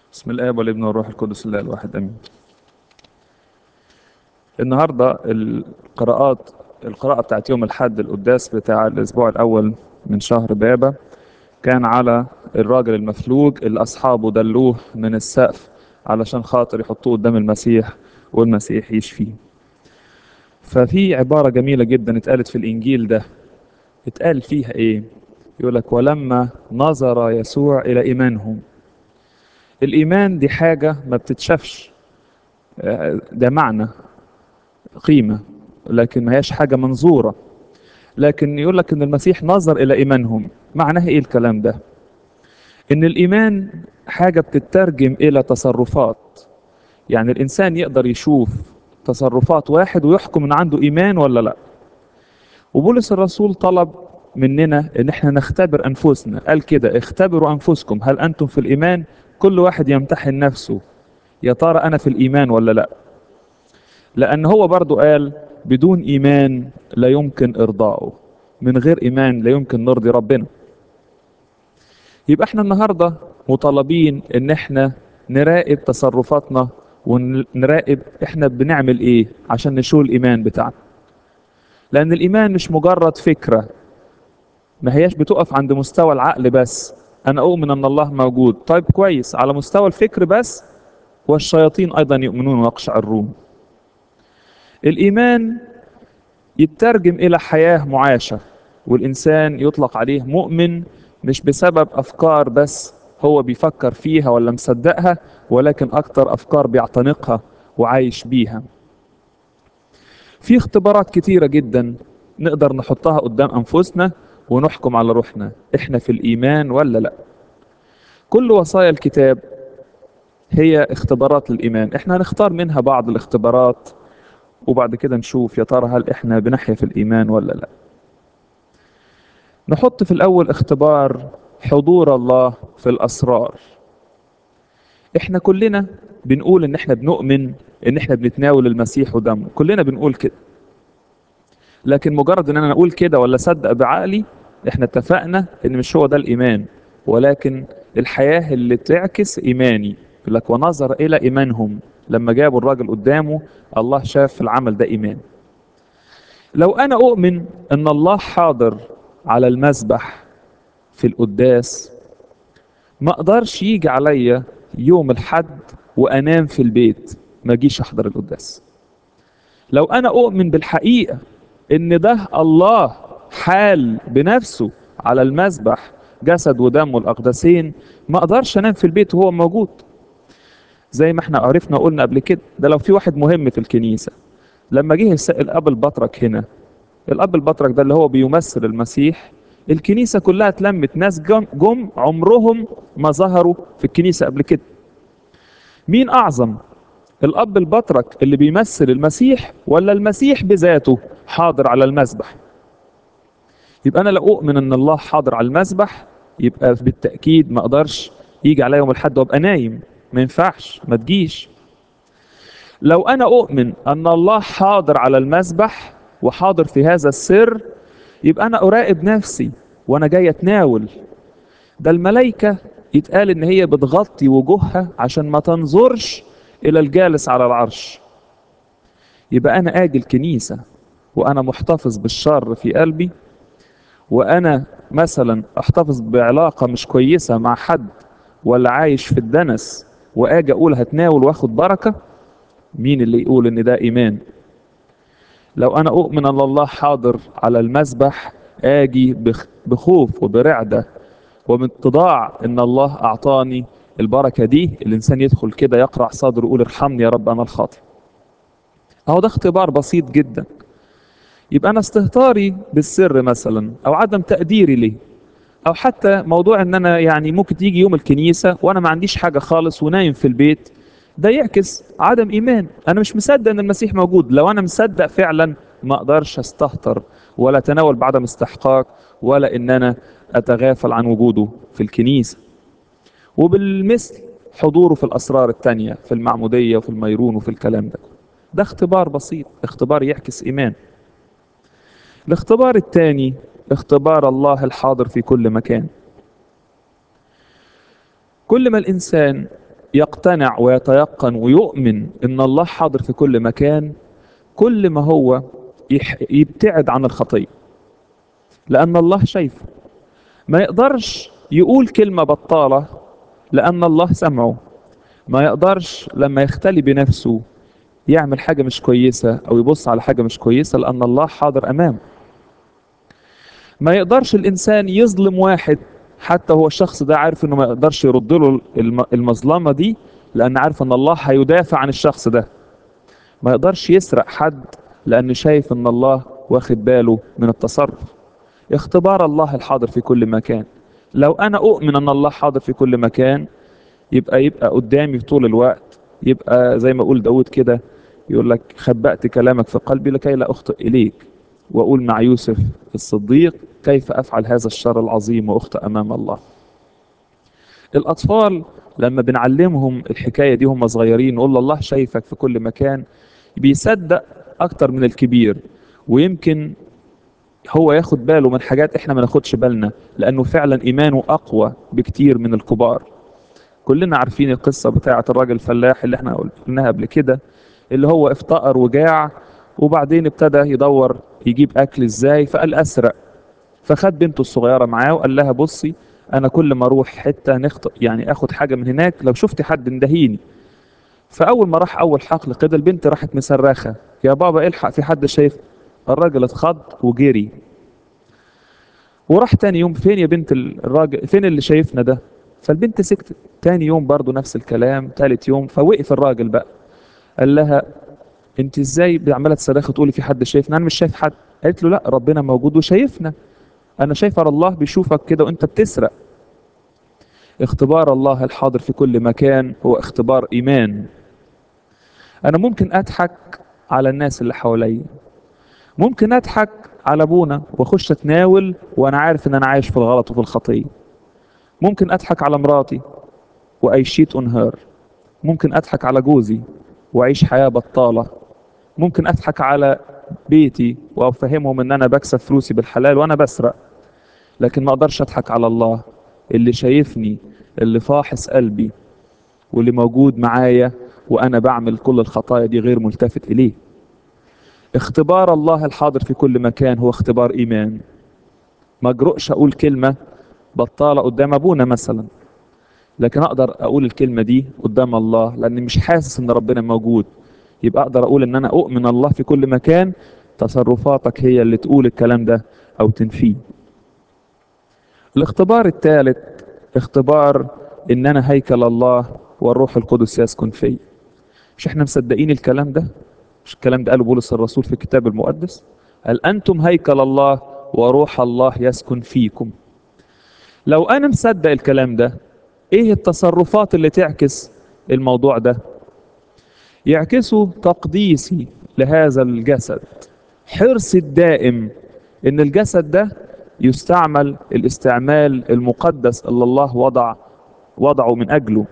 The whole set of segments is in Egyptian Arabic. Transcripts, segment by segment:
بسم الآب والابن والروح القدس الله الواحد آمين. النهارده القراءات القراءة بتاعت يوم الحد القداس بتاع الأسبوع الأول من شهر بابا كان على الراجل المفلوج اللي أصحابه دلوه من السقف علشان خاطر يحطوه قدام المسيح والمسيح يشفيه. ففي عبارة جميلة جدا اتقالت في الإنجيل ده اتقال فيها إيه؟ يقول لك ولما نظر يسوع إلى إيمانهم الإيمان دي حاجة ما بتتشافش آه، ده معنى قيمة لكن ما هيش حاجة منظورة لكن يقول لك إن المسيح نظر إلى إيمانهم معناه إيه الكلام ده؟ إن الإيمان حاجة بتترجم إلى تصرفات يعني الإنسان يقدر يشوف تصرفات واحد ويحكم إن عنده إيمان ولا لأ وبولس الرسول طلب مننا ان احنا نختبر انفسنا قال كده اختبروا انفسكم هل انتم في الايمان كل واحد يمتحن نفسه يا ترى انا في الايمان ولا لا لان هو برضو قال بدون ايمان لا يمكن ارضائه من غير ايمان لا يمكن نرضي ربنا يبقى احنا النهارده مطالبين ان احنا نراقب تصرفاتنا ونراقب احنا بنعمل ايه عشان نشوف الايمان بتاعنا لان الايمان مش مجرد فكره ما هياش بتقف عند مستوى العقل بس انا اؤمن ان الله موجود طيب كويس على مستوى الفكر بس والشياطين ايضا يؤمنون ويقشعرون الايمان يترجم الى حياه معاشه والانسان يطلق عليه مؤمن مش بسبب افكار بس هو بيفكر فيها ولا مصدقها ولكن اكتر افكار بيعتنقها وعايش بيها في اختبارات كتيره جدا نقدر نحطها قدام انفسنا ونحكم على روحنا احنا في الايمان ولا لا كل وصايا الكتاب هي اختبارات للايمان احنا هنختار منها بعض الاختبارات وبعد كده نشوف يا ترى هل احنا بنحيا في الايمان ولا لا نحط في الاول اختبار حضور الله في الاسرار احنا كلنا بنقول ان احنا بنؤمن ان احنا بنتناول المسيح ودمه كلنا بنقول كده لكن مجرد ان انا اقول كده ولا اصدق بعقلي احنا اتفقنا ان مش هو ده الايمان ولكن الحياه اللي تعكس ايماني يقول لك ونظر الى ايمانهم لما جابوا الراجل قدامه الله شاف في العمل ده ايمان لو انا اؤمن ان الله حاضر على المذبح في القداس ما اقدرش يجي عليا يوم الحد وانام في البيت ما اجيش احضر القداس لو انا اؤمن بالحقيقه ان ده الله حال بنفسه على المذبح جسد ودم الاقدسين ما اقدرش انام في البيت وهو موجود زي ما احنا عرفنا وقلنا قبل كده ده لو في واحد مهم في الكنيسه لما جه الس- الاب البطرك هنا الاب البطرك ده اللي هو بيمثل المسيح الكنيسه كلها اتلمت ناس جم, جم عمرهم ما ظهروا في الكنيسه قبل كده مين اعظم الاب البطرك اللي بيمثل المسيح ولا المسيح بذاته حاضر على المذبح يبقى انا لا اؤمن ان الله حاضر على المذبح يبقى بالتاكيد ما اقدرش يجي عليا يوم الحد وابقى نايم ما ينفعش ما تجيش لو انا اؤمن ان الله حاضر على المذبح وحاضر في هذا السر يبقى انا اراقب نفسي وانا جاي اتناول ده الملائكه يتقال ان هي بتغطي وجوهها عشان ما تنظرش الى الجالس على العرش يبقى انا اجي الكنيسه وانا محتفظ بالشر في قلبي وانا مثلا احتفظ بعلاقه مش كويسه مع حد ولا عايش في الدنس واجي اقول هتناول واخد بركه مين اللي يقول ان ده ايمان لو انا اؤمن ان الله حاضر على المذبح اجي بخ- بخوف وبرعده وباتضاع ان الله اعطاني البركه دي الانسان يدخل كده يقرع صدره ويقول ارحمني يا رب انا الخاطئ اهو ده اختبار بسيط جدا يبقى انا استهتاري بالسر مثلا او عدم تقديري ليه او حتى موضوع ان انا يعني ممكن تيجي يوم الكنيسه وانا ما عنديش حاجه خالص ونايم في البيت ده يعكس عدم ايمان انا مش مصدق ان المسيح موجود لو انا مصدق فعلا ما اقدرش استهتر ولا اتناول بعدم استحقاق ولا ان انا اتغافل عن وجوده في الكنيسه وبالمثل حضوره في الاسرار التانية في المعموديه وفي الميرون وفي الكلام ده ده اختبار بسيط اختبار يعكس ايمان الاختبار الثاني اختبار الله الحاضر في كل مكان كل ما الانسان يقتنع ويتيقن ويؤمن ان الله حاضر في كل مكان كل ما هو يح- يبتعد عن الخطيه لان الله شايفه ما يقدرش يقول كلمه بطاله لان الله سمعه ما يقدرش لما يختلي بنفسه يعمل حاجه مش كويسه او يبص على حاجه مش كويسه لان الله حاضر امامه ما يقدرش الانسان يظلم واحد حتى هو الشخص ده عارف انه ما يقدرش يرد له الم- المظلمه دي لان عارف ان الله هيدافع عن الشخص ده ما يقدرش يسرق حد لانه شايف ان الله واخد باله من التصرف اختبار الله الحاضر في كل مكان لو انا اؤمن ان الله حاضر في كل مكان يبقى يبقى قدامي طول الوقت يبقى زي ما اقول داود كده يقول لك خبأت كلامك في قلبي لكي لا اخطئ اليك واقول مع يوسف الصديق كيف افعل هذا الشر العظيم واخطئ امام الله الاطفال لما بنعلمهم الحكايه دي هم صغيرين نقول له الله شايفك في كل مكان بيصدق اكتر من الكبير ويمكن هو ياخد باله من حاجات احنا ما ناخدش بالنا لانه فعلا ايمانه اقوى بكتير من الكبار كلنا عارفين القصه بتاعه الراجل الفلاح اللي احنا قلناها قبل كده اللي هو افتقر وجاع وبعدين ابتدى يدور يجيب اكل ازاي فقال اسرق فخد بنته الصغيره معاه وقال لها بصي انا كل ما اروح حته نخطئ يعني اخد حاجه من هناك لو شفت حد اندهيني فاول ما راح اول حقل كده البنت راحت مصرخه يا بابا الحق في حد شايف الراجل اتخض وجري وراح تاني يوم فين يا بنت الراجل فين اللي شايفنا ده فالبنت سكتت تاني يوم برضو نفس الكلام تالت يوم فوقف الراجل بقى قال لها انت ازاي عماله تصرخي تقولي في حد شايفنا انا مش شايف حد قالت له لا ربنا موجود وشايفنا انا شايفه الله بيشوفك كده وانت بتسرق اختبار الله الحاضر في كل مكان هو اختبار ايمان انا ممكن اضحك على الناس اللي حواليا ممكن اضحك على ابونا واخش اتناول وانا عارف ان انا عايش في الغلط وفي الخطيه ممكن اضحك على مراتي وايشيت انهار ممكن اضحك على جوزي واعيش حياه بطاله ممكن اضحك على بيتي وافهمهم ان انا بكسب فلوسي بالحلال وانا بسرق لكن ما اقدرش اضحك على الله اللي شايفني اللي فاحص قلبي واللي موجود معايا وانا بعمل كل الخطايا دي غير ملتفت اليه اختبار الله الحاضر في كل مكان هو اختبار ايمان ما اجرؤش اقول كلمه بطاله قدام ابونا مثلا لكن اقدر اقول الكلمه دي قدام الله لاني مش حاسس ان ربنا موجود يبقى اقدر اقول ان انا اؤمن الله في كل مكان تصرفاتك هي اللي تقول الكلام ده او تنفيه الاختبار الثالث اختبار ان انا هيكل الله والروح القدس يسكن في مش احنا مصدقين الكلام ده مش الكلام ده قاله بولس الرسول في الكتاب المقدس قال انتم هيكل الله وروح الله يسكن فيكم لو انا مصدق الكلام ده ايه التصرفات اللي تعكس الموضوع ده يعكسوا تقديسي لهذا الجسد حرصي الدائم ان الجسد ده يستعمل الاستعمال المقدس اللي الله وضع وضعه من اجله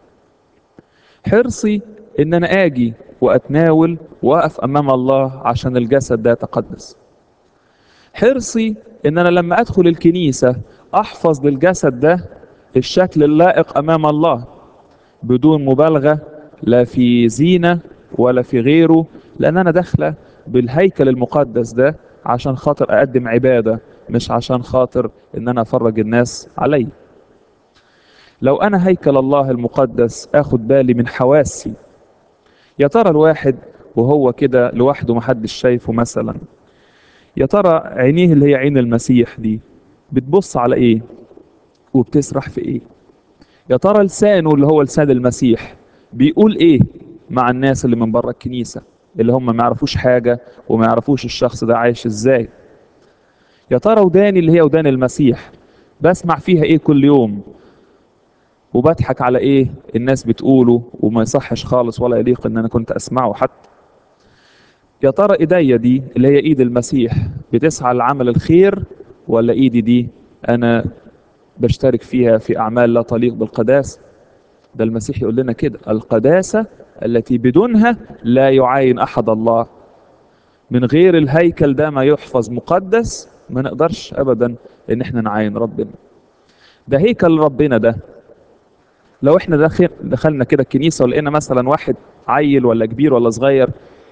حرصي ان انا اجي واتناول واقف امام الله عشان الجسد ده يتقدس حرصي ان انا لما ادخل الكنيسه احفظ للجسد ده الشكل اللائق امام الله بدون مبالغه لا في زينه ولا في غيره لان انا داخله بالهيكل المقدس ده عشان خاطر اقدم عباده مش عشان خاطر ان انا افرج الناس علي لو انا هيكل الله المقدس اخد بالي من حواسي يا ترى الواحد وهو كده لوحده محدش شايفه مثلا يا ترى عينيه اللي هي عين المسيح دي بتبص على ايه وبتسرح في ايه يا ترى لسانه اللي هو لسان المسيح بيقول ايه مع الناس اللي من بره الكنيسه اللي هم ما يعرفوش حاجه وما يعرفوش الشخص ده عايش ازاي يا ترى وداني اللي هي ودان المسيح بسمع فيها ايه كل يوم وبضحك على ايه الناس بتقوله وما يصحش خالص ولا يليق ان انا كنت اسمعه حتى يا ترى ايديا دي اللي هي ايد المسيح بتسعى لعمل الخير ولا ايدي دي انا بشترك فيها في اعمال لا تليق بالقداسه ده المسيح يقول لنا كده القداسه التي بدونها لا يعاين احد الله من غير الهيكل ده ما يحفظ مقدس ما نقدرش ابدا ان احنا نعاين ربنا ده هيكل ربنا ده لو احنا داخل دخلنا كده الكنيسة ولقينا مثلا واحد عيل ولا كبير ولا صغير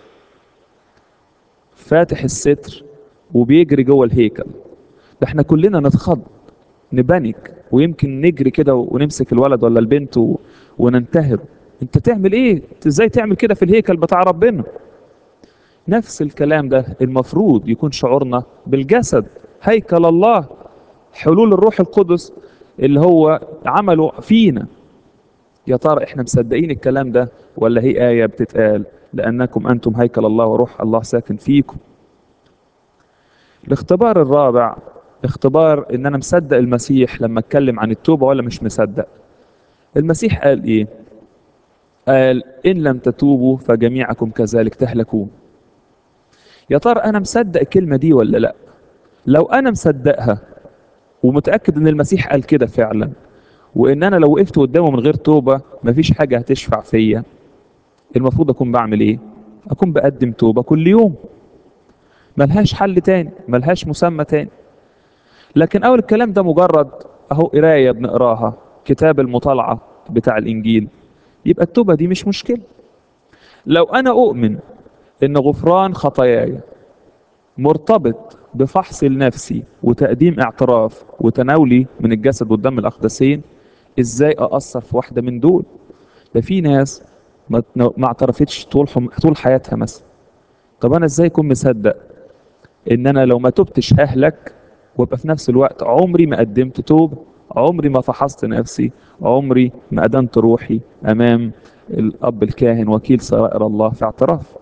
فاتح الستر وبيجري جوه الهيكل ده احنا كلنا نتخض نبانك ويمكن نجري كده ونمسك الولد ولا البنت و... وننتهر انت تعمل ايه انت ازاي تعمل كده في الهيكل بتاع ربنا نفس الكلام ده المفروض يكون شعورنا بالجسد هيكل الله حلول الروح القدس اللي هو عمله فينا يا ترى احنا مصدقين الكلام ده ولا هي آية بتتقال لأنكم أنتم هيكل الله وروح الله ساكن فيكم الاختبار الرابع اختبار ان انا مصدق المسيح لما اتكلم عن التوبة ولا مش مصدق المسيح قال ايه قال ان لم تتوبوا فجميعكم كذلك تهلكون يا ترى انا مصدق الكلمة دي ولا لا لو انا مصدقها ومتأكد ان المسيح قال كده فعلا وان انا لو وقفت قدامه من غير توبة مفيش حاجة هتشفع فيا المفروض اكون بعمل ايه اكون بقدم توبة كل يوم ملهاش حل تاني ملهاش مسمى تاني لكن اول الكلام ده مجرد اهو قرايه بنقراها كتاب المطالعه بتاع الانجيل يبقى التوبه دي مش مشكله لو انا اؤمن ان غفران خطاياي مرتبط بفحص لنفسي وتقديم اعتراف وتناولي من الجسد والدم الاقدسين ازاي ااثر في واحده من دول ده في ناس ما ما اعترفتش طول حم... طول حياتها مثلا طب انا ازاي اكون مصدق ان انا لو ما تبتش ههلك وابقى في نفس الوقت عمري ما قدمت توبة عمري ما فحصت نفسي عمري ما أدنت روحي أمام الأب الكاهن وكيل سرائر الله في اعتراف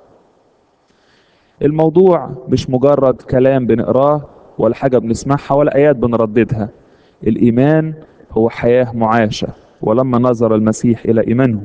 الموضوع مش مجرد كلام بنقراه ولا حاجة بنسمعها ولا آيات بنرددها الإيمان هو حياة معاشة ولما نظر المسيح إلى إيمانهم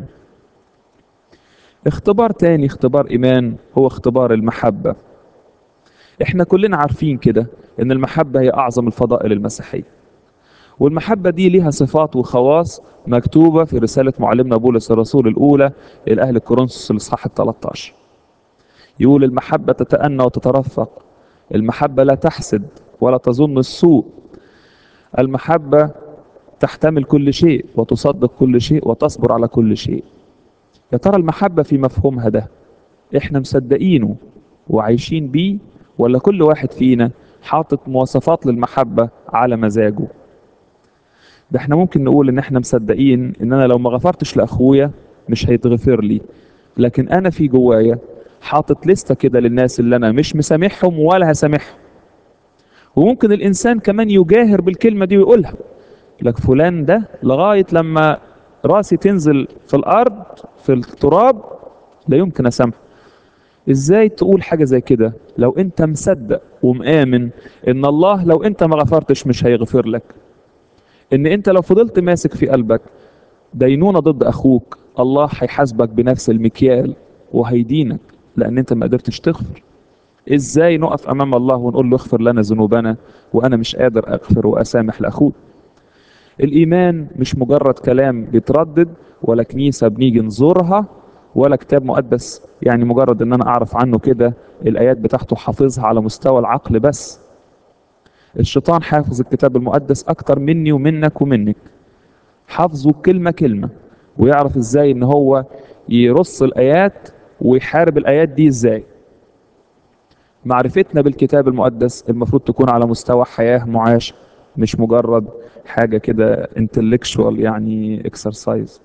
اختبار تاني اختبار إيمان هو اختبار المحبة احنا كلنا عارفين كده ان المحبة هي اعظم الفضائل المسيحية والمحبة دي ليها صفات وخواص مكتوبة في رسالة معلمنا بولس الرسول الاولى الى اهل كورنثوس الاصحاح ال 13 يقول المحبة تتأنى وتترفق المحبة لا تحسد ولا تظن السوء المحبة تحتمل كل شيء وتصدق كل شيء وتصبر على كل شيء يا ترى المحبة في مفهومها ده احنا مصدقينه وعايشين بيه ولا كل واحد فينا حاطط مواصفات للمحبة على مزاجه ده احنا ممكن نقول ان احنا مصدقين ان انا لو ما غفرتش لاخويا مش هيتغفر لي لكن انا في جوايا حاطط لستة كده للناس اللي انا مش مسامحهم ولا هسامحهم وممكن الانسان كمان يجاهر بالكلمة دي ويقولها لك فلان ده لغاية لما راسي تنزل في الارض في التراب لا يمكن اسامحه ازاي تقول حاجة زي كده لو انت مصدق ومآمن ان الله لو انت ما غفرتش مش هيغفر لك ان انت لو فضلت ماسك في قلبك دينونة ضد اخوك الله هيحاسبك بنفس المكيال وهيدينك لان انت ما قدرتش تغفر ازاي نقف امام الله ونقول له اغفر لنا ذنوبنا وانا مش قادر اغفر واسامح لاخوك الايمان مش مجرد كلام بيتردد ولا كنيسة بنيجي نزورها ولا كتاب مقدس يعني مجرد ان انا اعرف عنه كده الايات بتاعته حافظها على مستوى العقل بس الشيطان حافظ الكتاب المقدس اكتر مني ومنك ومنك حافظه كلمة كلمة ويعرف ازاي ان هو يرص الايات ويحارب الايات دي ازاي معرفتنا بالكتاب المقدس المفروض تكون على مستوى حياة معاش مش مجرد حاجة كده intellectual يعني exercise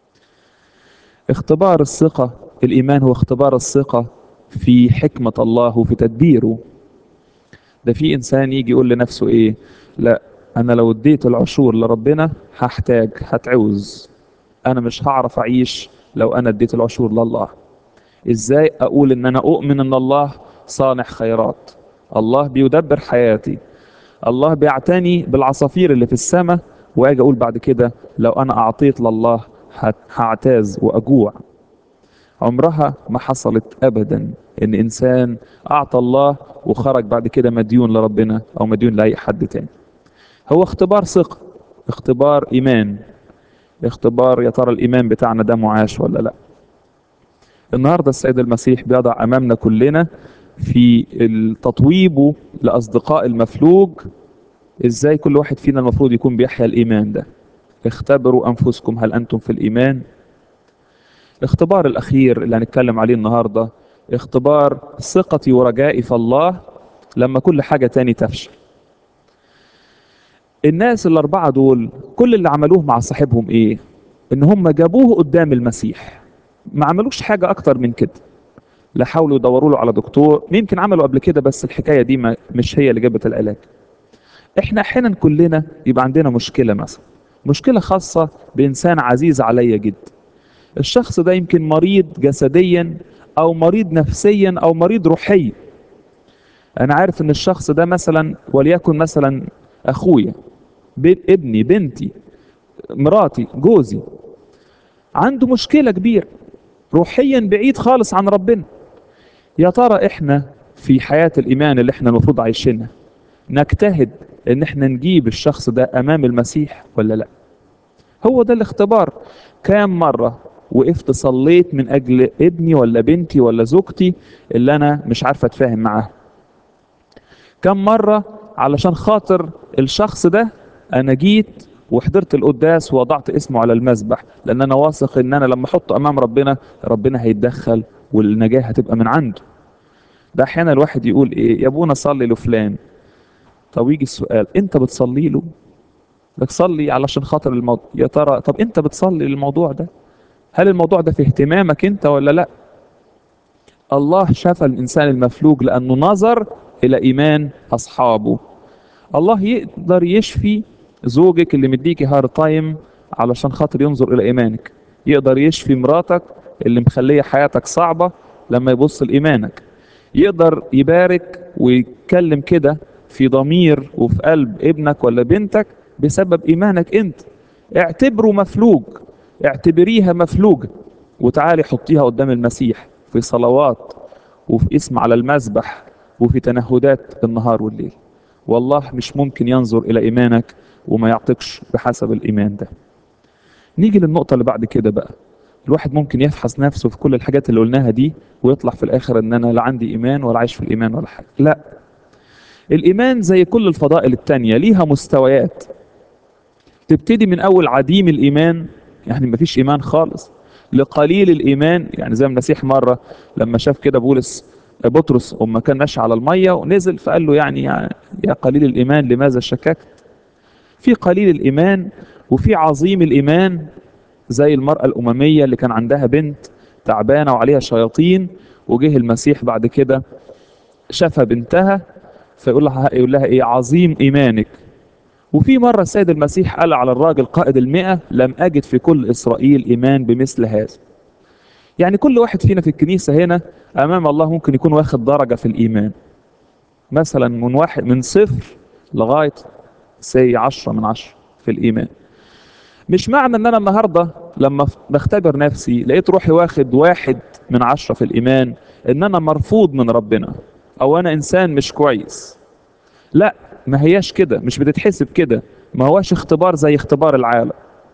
اختبار الثقة الإيمان هو اختبار الثقة في حكمة الله وفي تدبيره ده في إنسان يجي يقول لنفسه إيه لا أنا لو اديت العشور لربنا هحتاج هتعوز أنا مش هعرف أعيش لو أنا اديت العشور لله إزاي أقول إن أنا أؤمن إن الله صانع خيرات الله بيدبر حياتي الله بيعتني بالعصافير اللي في السماء واجي اقول بعد كده لو انا اعطيت لله هعتاز واجوع عمرها ما حصلت ابدا ان انسان اعطى الله وخرج بعد كده مديون لربنا او مديون لاي حد تاني هو اختبار ثقة اختبار ايمان اختبار يا ترى الايمان بتاعنا ده معاش ولا لا النهارده السيد المسيح بيضع امامنا كلنا في تطويبه لاصدقاء المفلوج ازاي كل واحد فينا المفروض يكون بيحيا الايمان ده اختبروا أنفسكم هل أنتم في الإيمان الاختبار الأخير اللي هنتكلم عليه النهاردة اختبار ثقتي ورجائي في الله لما كل حاجة تاني تفشل الناس الأربعة دول كل اللي عملوه مع صاحبهم إيه إن هم جابوه قدام المسيح ما عملوش حاجة أكتر من كده لا حاولوا يدوروا له على دكتور يمكن عملوا قبل كده بس الحكاية دي ما مش هي اللي جابت العلاج احنا احيانا كلنا يبقى عندنا مشكلة مثلا مشكلة خاصة بإنسان عزيز عليا جدا الشخص ده يمكن مريض جسديا أو مريض نفسيا أو مريض روحيا أنا عارف إن الشخص ده مثلا وليكن مثلا أخويا ابني بنتي مراتي جوزي عنده مشكلة كبيرة روحيا بعيد خالص عن ربنا يا ترى احنا في حياة الإيمان اللي احنا المفروض عايشينها نجتهد ان احنا نجيب الشخص ده امام المسيح ولا لا هو ده الاختبار كام مرة وقفت صليت من اجل ابني ولا بنتي ولا زوجتي اللي انا مش عارفة اتفاهم معاه كم مرة علشان خاطر الشخص ده انا جيت وحضرت القداس ووضعت اسمه على المذبح لان انا واثق ان انا لما احطه امام ربنا ربنا هيتدخل والنجاة هتبقى من عنده ده احيانا الواحد يقول ايه يا ابونا صلي لفلان طب يجي السؤال انت بتصلي له بتصلي علشان خاطر الموضوع يا ترى طب انت بتصلي للموضوع ده هل الموضوع ده في اهتمامك انت ولا لا الله شفى الانسان المفلوج لانه نظر الى ايمان اصحابه الله يقدر يشفي زوجك اللي مديكي هارد تايم علشان خاطر ينظر الى ايمانك يقدر يشفي مراتك اللي مخليه حياتك صعبه لما يبص لايمانك يقدر يبارك ويتكلم كده في ضمير وفي قلب ابنك ولا بنتك بسبب ايمانك انت اعتبره مفلوج اعتبريها مفلوجة وتعالي حطيها قدام المسيح في صلوات وفي اسم على المذبح وفي تنهدات النهار والليل والله مش ممكن ينظر الى ايمانك وما يعطيكش بحسب الايمان ده نيجي للنقطة اللي بعد كده بقى الواحد ممكن يفحص نفسه في كل الحاجات اللي قلناها دي ويطلع في الاخر ان انا لا عندي ايمان ولا عايش في الايمان ولا حاجة لا الايمان زي كل الفضائل التانية ليها مستويات تبتدي من اول عديم الايمان يعني مفيش ايمان خالص لقليل الايمان يعني زي المسيح مره لما شاف كده بولس بطرس وما كان ماشي على الميه ونزل فقال له يعني, يعني يا قليل الايمان لماذا شككت في قليل الايمان وفي عظيم الايمان زي المراه الامميه اللي كان عندها بنت تعبانه وعليها شياطين وجه المسيح بعد كده شافها بنتها فيقول لها يقول لها ايه عظيم ايمانك وفي مرة السيد المسيح قال على الراجل قائد المئة لم أجد في كل إسرائيل إيمان بمثل هذا يعني كل واحد فينا في الكنيسة هنا أمام الله ممكن يكون واخد درجة في الإيمان مثلا من واحد من صفر لغاية سي عشرة من عشرة في الإيمان مش معنى ان انا النهاردة لما بختبر نفسي لقيت روحي واخد واحد من عشرة في الإيمان ان انا مرفوض من ربنا او انا انسان مش كويس لا ما هياش كده مش بتتحسب كده ما هواش اختبار زي اختبار العالم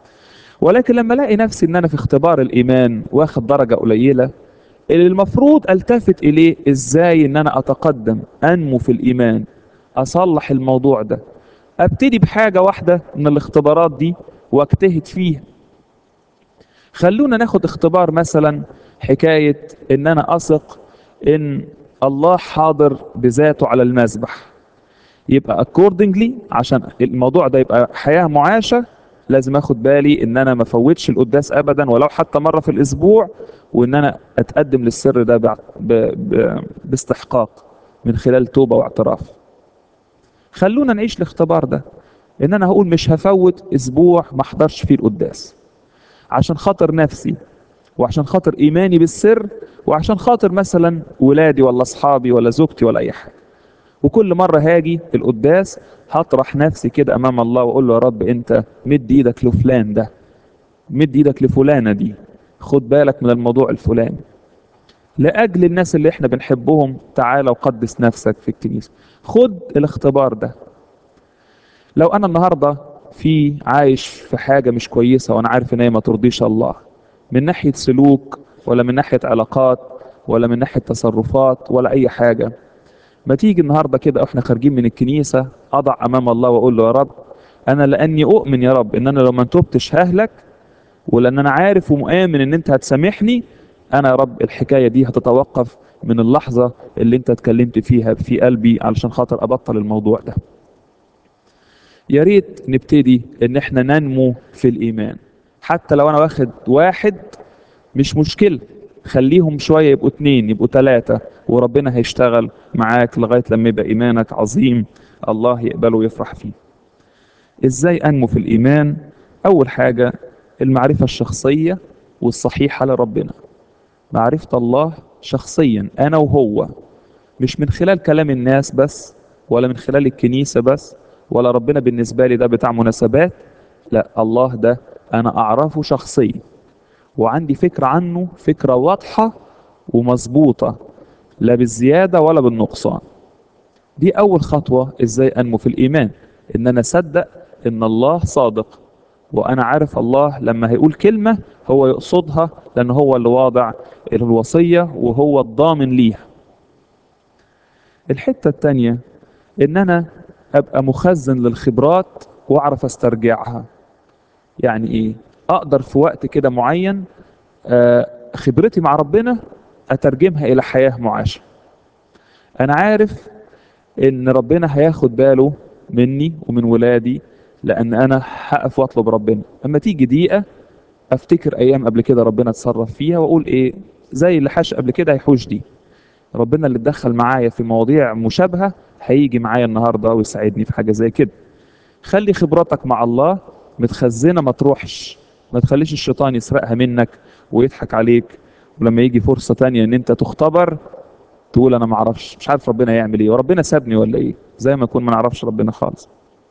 ولكن لما الاقي نفسي ان انا في اختبار الايمان واخد درجة قليلة اللي المفروض التفت اليه ازاي ان انا اتقدم انمو في الايمان اصلح الموضوع ده ابتدي بحاجة واحدة من الاختبارات دي واجتهد فيها خلونا ناخد اختبار مثلا حكاية ان انا اثق ان الله حاضر بذاته على المذبح يبقى accordingly عشان الموضوع ده يبقى حياة معاشة لازم اخد بالي ان انا ما فوتش القداس ابدا ولو حتى مرة في الاسبوع وان انا اتقدم للسر ده ب... ب... ب... باستحقاق من خلال توبة واعتراف خلونا نعيش الاختبار ده ان انا هقول مش هفوت اسبوع ما احضرش فيه القداس عشان خاطر نفسي وعشان خاطر ايماني بالسر وعشان خاطر مثلا ولادي ولا اصحابي ولا زوجتي ولا اي حاجه وكل مره هاجي القداس هطرح نفسي كده امام الله واقول له يا رب انت مد ايدك لفلان ده مد ايدك لفلانه دي خد بالك من الموضوع الفلاني لاجل الناس اللي احنا بنحبهم تعالى وقدس نفسك في الكنيسه خد الاختبار ده لو انا النهارده في عايش في حاجه مش كويسه وانا عارف ان هي ما ترضيش الله من ناحيه سلوك ولا من ناحيه علاقات ولا من ناحيه تصرفات ولا اي حاجه ما تيجي النهارده كده واحنا خارجين من الكنيسه اضع امام الله واقول له يا رب انا لاني اؤمن يا رب ان انا لو ما تبتش ههلك ولان انا عارف ومؤمن ان انت هتسامحني انا يا رب الحكايه دي هتتوقف من اللحظه اللي انت اتكلمت فيها في قلبي علشان خاطر ابطل الموضوع ده يا ريت نبتدي ان احنا ننمو في الايمان حتى لو انا واخد واحد مش مشكله خليهم شويه يبقوا اتنين يبقوا تلاته وربنا هيشتغل معاك لغايه لما يبقى ايمانك عظيم الله يقبله ويفرح فيه ازاي انمو في الايمان اول حاجه المعرفه الشخصيه والصحيحه لربنا معرفه الله شخصيا انا وهو مش من خلال كلام الناس بس ولا من خلال الكنيسه بس ولا ربنا بالنسبه لي ده بتاع مناسبات لا الله ده انا اعرفه شخصيا وعندي فكره عنه فكره واضحه ومظبوطه لا بالزياده ولا بالنقصان دي اول خطوه ازاي انمو في الايمان ان انا اصدق ان الله صادق وانا عارف الله لما هيقول كلمه هو يقصدها لان هو اللي واضع الوصيه وهو الضامن ليها الحته الثانيه ان انا ابقى مخزن للخبرات واعرف استرجعها يعني ايه اقدر في وقت كده معين آه، خبرتي مع ربنا اترجمها الى حياه معاشه انا عارف ان ربنا هياخد باله مني ومن ولادي لان انا هقف واطلب ربنا اما تيجي دقيقه افتكر ايام قبل كده ربنا اتصرف فيها واقول ايه زي اللي حاش قبل كده هيحوش دي ربنا اللي اتدخل معايا في مواضيع مشابهه هيجي معايا النهارده ويساعدني في حاجه زي كده خلي خبراتك مع الله متخزنه ما تروحش ما تخليش الشيطان يسرقها منك ويضحك عليك ولما يجي فرصه تانية ان انت تختبر تقول انا ما اعرفش مش عارف ربنا يعمل ايه وربنا سابني ولا ايه زي ما يكون ما نعرفش ربنا خالص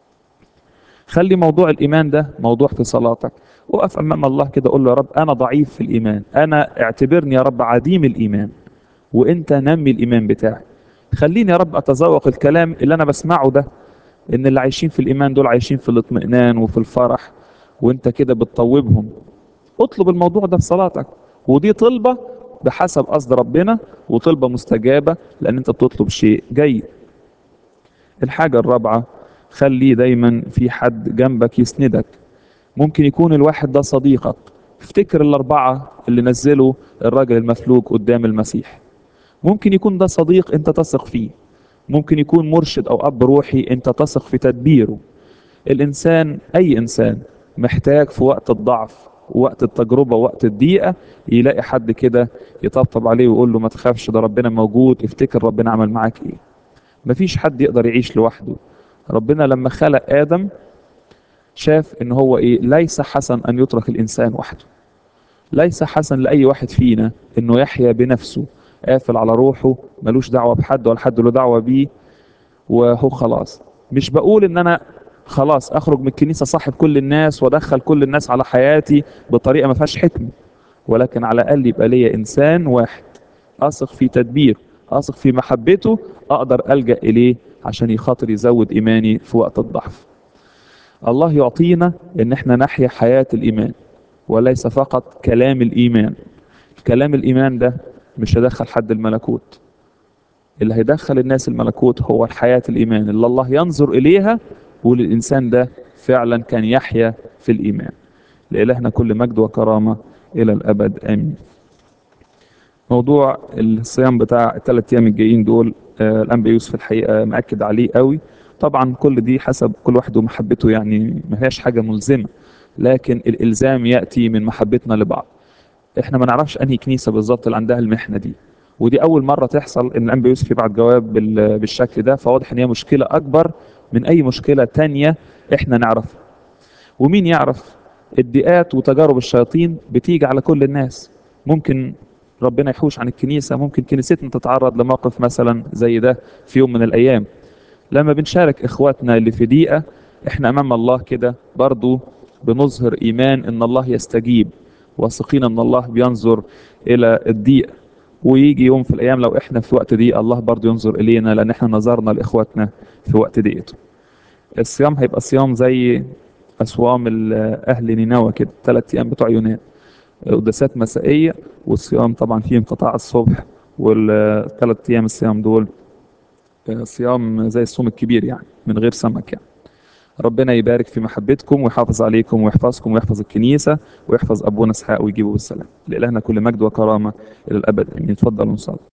خلي موضوع الايمان ده موضوع في صلاتك وقف امام الله كده قول له يا رب انا ضعيف في الايمان انا اعتبرني يا رب عديم الايمان وانت نمي الايمان بتاعي خليني يا رب اتذوق الكلام اللي انا بسمعه ده ان اللي عايشين في الايمان دول عايشين في الاطمئنان وفي الفرح وانت كده بتطوبهم اطلب الموضوع ده في صلاتك ودي طلبة بحسب قصد ربنا وطلبة مستجابة لان انت بتطلب شيء جيد الحاجة الرابعة خلي دايما في حد جنبك يسندك ممكن يكون الواحد ده صديقك افتكر الاربعة اللي نزلوا الراجل المفلوج قدام المسيح ممكن يكون ده صديق انت تثق فيه ممكن يكون مرشد او اب روحي انت تثق في تدبيره الانسان اي انسان محتاج في وقت الضعف وقت التجربة وقت الضيقة يلاقي حد كده يطبطب عليه ويقول له ما تخافش ده ربنا موجود افتكر ربنا عمل معاك ايه مفيش حد يقدر يعيش لوحده ربنا لما خلق آدم شاف ان هو ايه ليس حسن ان يترك الانسان وحده ليس حسن لاي واحد فينا انه يحيا بنفسه قافل على روحه ملوش دعوه بحد ولا حد له دعوه بيه وهو خلاص مش بقول ان انا خلاص اخرج من الكنيسه صاحب كل الناس وادخل كل الناس على حياتي بطريقه ما فيهاش حكمه ولكن على الاقل يبقى ليا انسان واحد اثق في تدبيره اثق في محبته اقدر الجا اليه عشان يخاطر يزود ايماني في وقت الضعف الله يعطينا ان احنا نحيا حياه الايمان وليس فقط كلام الايمان كلام الايمان ده مش هيدخل حد الملكوت اللي هيدخل الناس الملكوت هو الحياة الإيمان اللي الله ينظر إليها وللإنسان ده فعلا كان يحيا في الإيمان لإلهنا كل مجد وكرامة إلى الأبد آمين موضوع الصيام بتاع الثلاث أيام الجايين دول آه الأنبي يوسف الحقيقة مأكد عليه قوي طبعا كل دي حسب كل واحد ومحبته يعني ما هياش حاجة ملزمة لكن الإلزام يأتي من محبتنا لبعض احنا ما نعرفش انهي كنيسه بالظبط اللي عندها المحنه دي ودي اول مره تحصل ان الانبي يوسف يبعت جواب بال- بالشكل ده فواضح ان هي مشكله اكبر من اي مشكله تانية احنا نعرفها ومين يعرف الضيقات وتجارب الشياطين بتيجي على كل الناس ممكن ربنا يحوش عن الكنيسه ممكن كنيستنا تتعرض لموقف مثلا زي ده في يوم من الايام لما بنشارك اخواتنا اللي في ضيقه احنا امام الله كده برضو بنظهر ايمان ان الله يستجيب واثقين ان الله بينظر الى الضيق ويجي يوم في الايام لو احنا في وقت ضيق الله برضه ينظر الينا لان احنا نظرنا لاخواتنا في وقت ضيقته الصيام هيبقى صيام زي اصوام ال- اهل نينوى كده ثلاث ايام بتوع يونان قداسات مسائيه والصيام طبعا فيه انقطاع الصبح والثلاث ايام الصيام دول آه، صيام زي الصوم الكبير يعني من غير سمك يعني ربنا يبارك في محبتكم ويحافظ عليكم ويحفظكم ويحفظ الكنيسة ويحفظ أبونا إسحاق ويجيبه بالسلام لإلهنا كل مجد وكرامة إلى الأبد أمين اتفضل ونصلي